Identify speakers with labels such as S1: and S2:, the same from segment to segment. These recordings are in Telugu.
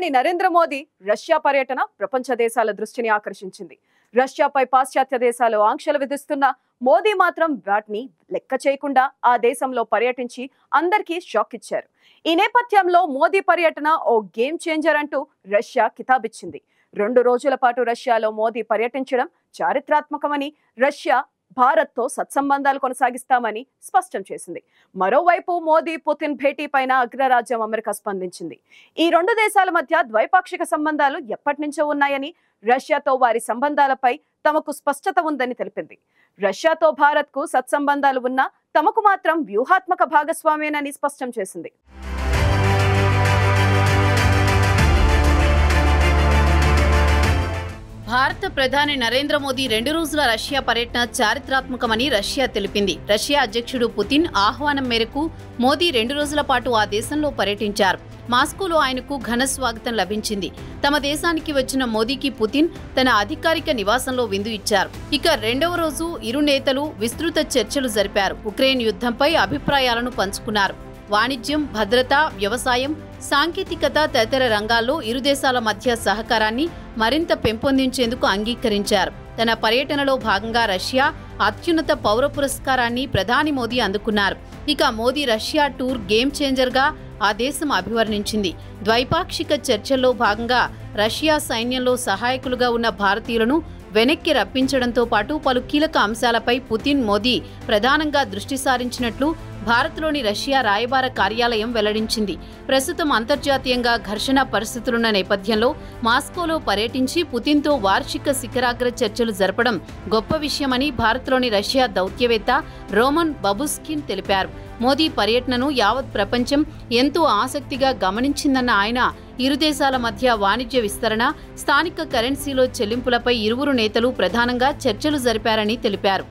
S1: ప్రధాని నరేంద్ర మోదీ రష్యా పర్యటన ప్రపంచ దేశాల దృష్టిని ఆకర్షించింది రష్యాపై పాశ్చాత్య దేశాలు ఆంక్షలు విధిస్తున్న మోదీ మాత్రం వాటిని లెక్క చేయకుండా ఆ దేశంలో పర్యటించి అందరికీ షాక్ ఇచ్చారు ఈ నేపథ్యంలో మోదీ పర్యటన ఓ గేమ్ చేంజర్ అంటూ రష్యా కితాబిచ్చింది రెండు రోజుల పాటు రష్యాలో మోదీ పర్యటించడం చారిత్రాత్మకమని రష్యా భారత్తో సత్సంబంధాలు కొనసాగిస్తామని స్పష్టం చేసింది మరోవైపు మోదీ పుతిన్ భేటీ పైన అగ్రరాజ్యం అమెరికా స్పందించింది ఈ రెండు దేశాల మధ్య ద్వైపాక్షిక సంబంధాలు ఎప్పటి నుంచో ఉన్నాయని రష్యాతో వారి సంబంధాలపై తమకు స్పష్టత ఉందని తెలిపింది రష్యాతో భారత్కు సత్సంబంధాలు ఉన్నా తమకు మాత్రం వ్యూహాత్మక భాగస్వామేనని స్పష్టం చేసింది
S2: భారత ప్రధాని నరేంద్ర మోదీ రెండు రోజుల రష్యా పర్యటన చారిత్రాత్మకమని రష్యా తెలిపింది రష్యా అధ్యక్షుడు పుతిన్ ఆహ్వానం మేరకు మోదీ రెండు రోజుల పాటు ఆ దేశంలో పర్యటించారు మాస్కోలో ఆయనకు ఘన స్వాగతం లభించింది తమ దేశానికి వచ్చిన మోదీకి పుతిన్ తన అధికారిక నివాసంలో విందు ఇచ్చారు ఇక రెండవ రోజు ఇరు నేతలు విస్తృత చర్చలు జరిపారు ఉక్రెయిన్ యుద్ధంపై అభిప్రాయాలను పంచుకున్నారు వాణిజ్యం భద్రత వ్యవసాయం సాంకేతికత తదితర రంగాల్లో ఇరు దేశాల మధ్య సహకారాన్ని మరింత పెంపొందించేందుకు అంగీకరించారు తన పర్యటనలో భాగంగా రష్యా అత్యున్నత పౌర పురస్కారాన్ని ప్రధాని మోదీ అందుకున్నారు ఇక మోదీ రష్యా టూర్ గేమ్ చేంజర్గా ఆ దేశం అభివర్ణించింది ద్వైపాక్షిక చర్చల్లో భాగంగా రష్యా సైన్యంలో సహాయకులుగా ఉన్న భారతీయులను వెనక్కి రప్పించడంతో పాటు పలు కీలక అంశాలపై పుతిన్ మోదీ ప్రధానంగా దృష్టి సారించినట్లు భారత్లోని రష్యా రాయబార కార్యాలయం వెల్లడించింది ప్రస్తుతం అంతర్జాతీయంగా ఘర్షణ పరిస్థితులున్న నేపథ్యంలో మాస్కోలో పర్యటించి పుతిన్తో వార్షిక శిఖరాగ్ర చర్చలు జరపడం గొప్ప విషయమని భారత్లోని రష్యా దౌత్యవేత్త రోమన్ బబుస్కిన్ తెలిపారు మోదీ పర్యటనను యావత్ ప్రపంచం ఎంతో ఆసక్తిగా గమనించిందన్న ఆయన ఇరు దేశాల మధ్య వాణిజ్య విస్తరణ స్థానిక కరెన్సీలో చెల్లింపులపై ఇరువురు నేతలు ప్రధానంగా చర్చలు జరిపారని తెలిపారు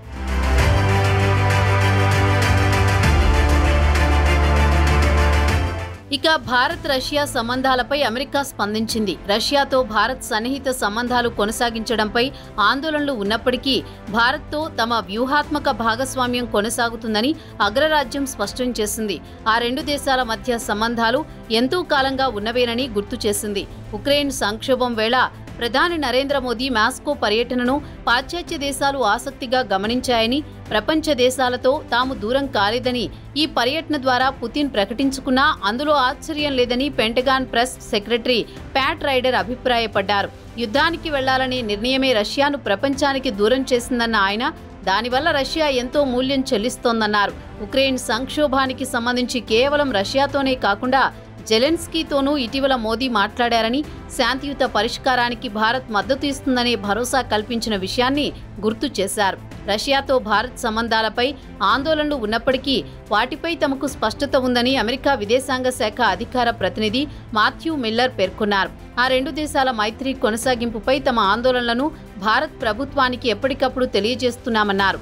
S2: ఇక భారత్ రష్యా సంబంధాలపై అమెరికా స్పందించింది రష్యాతో భారత్ సన్నిహిత సంబంధాలు కొనసాగించడంపై ఆందోళనలు ఉన్నప్పటికీ భారత్తో తమ వ్యూహాత్మక భాగస్వామ్యం కొనసాగుతుందని అగ్రరాజ్యం స్పష్టం చేసింది ఆ రెండు దేశాల మధ్య సంబంధాలు ఎంతో కాలంగా ఉన్నవేనని గుర్తు చేసింది ఉక్రెయిన్ సంక్షోభం వేళ ప్రధాని నరేంద్ర మోదీ మాస్కో పర్యటనను పాశ్చాత్య దేశాలు ఆసక్తిగా గమనించాయని ప్రపంచ దేశాలతో తాము దూరం కాలేదని ఈ పర్యటన ద్వారా పుతిన్ ప్రకటించుకున్నా అందులో ఆశ్చర్యం లేదని Pentagon press secretary Pat Ryder అభిప్రాయపడ్డారు యుద్ధానికి వెళ్లాలనే నిర్ణయమే రష్యాను ప్రపంచానికి దూరం చేసిందన్న ఆయన దానివల్ల రష్యా ఎంతో మూల్యం చెల్లిస్తోందన్నారు ఉక్రెయిన్ సంక్షోభానికి సంబంధించి కేవలం రష్యాతోనే కాకుండా జెలెన్స్కీతోనూ ఇటీవల మోదీ మాట్లాడారని శాంతియుత పరిష్కారానికి భారత్ మద్దతు ఇస్తుందనే భరోసా కల్పించిన విషయాన్ని గుర్తు చేశారు రష్యాతో భారత్ సంబంధాలపై ఆందోళనలు ఉన్నప్పటికీ వాటిపై తమకు స్పష్టత ఉందని అమెరికా విదేశాంగ శాఖ అధికార ప్రతినిధి మాథ్యూ మిల్లర్ పేర్కొన్నారు ఆ రెండు దేశాల మైత్రి కొనసాగింపుపై తమ ఆందోళనలను భారత్ ప్రభుత్వానికి ఎప్పటికప్పుడు తెలియజేస్తున్నామన్నారు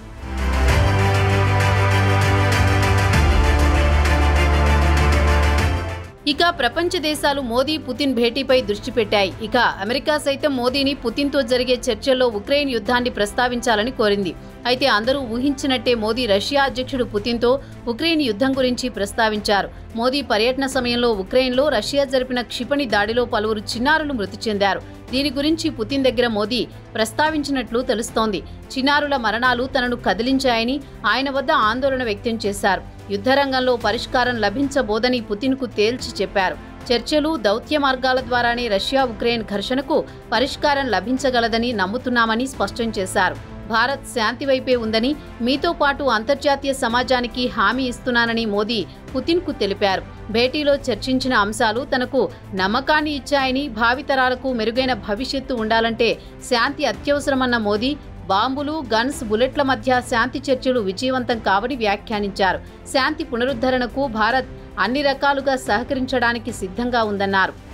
S2: ఇక ప్రపంచ దేశాలు మోదీ పుతిన్ భేటీపై దృష్టి పెట్టాయి ఇక అమెరికా సైతం మోదీని పుతిన్తో జరిగే చర్చల్లో ఉక్రెయిన్ యుద్ధాన్ని ప్రస్తావించాలని కోరింది అయితే అందరూ ఊహించినట్టే మోదీ రష్యా అధ్యక్షుడు పుతిన్తో ఉక్రెయిన్ యుద్ధం గురించి ప్రస్తావించారు మోదీ పర్యటన సమయంలో ఉక్రెయిన్లో రష్యా జరిపిన క్షిపణి దాడిలో పలువురు చిన్నారులు మృతి చెందారు దీని గురించి పుతిన్ దగ్గర మోదీ ప్రస్తావించినట్లు తెలుస్తోంది చిన్నారుల మరణాలు తనను కదిలించాయని ఆయన వద్ద ఆందోళన వ్యక్తం చేశారు యుద్ధరంగంలో పరిష్కారం లభించబోదని పుతిన్కు తేల్చి చెప్పారు చర్చలు దౌత్య మార్గాల ద్వారానే రష్యా ఉక్రెయిన్ ఘర్షణకు పరిష్కారం లభించగలదని నమ్ముతున్నామని స్పష్టం చేశారు భారత్ శాంతి వైపే ఉందని మీతో పాటు అంతర్జాతీయ సమాజానికి హామీ ఇస్తున్నానని మోదీ పుతిన్కు తెలిపారు భేటీలో చర్చించిన అంశాలు తనకు నమ్మకాన్ని ఇచ్చాయని భావితరాలకు మెరుగైన భవిష్యత్తు ఉండాలంటే శాంతి అత్యవసరమన్న మోదీ బాంబులు గన్స్ బుల్లెట్ల మధ్య శాంతి చర్చలు విజయవంతం కావని వ్యాఖ్యానించారు శాంతి పునరుద్ధరణకు భారత్ అన్ని రకాలుగా సహకరించడానికి సిద్ధంగా ఉందన్నారు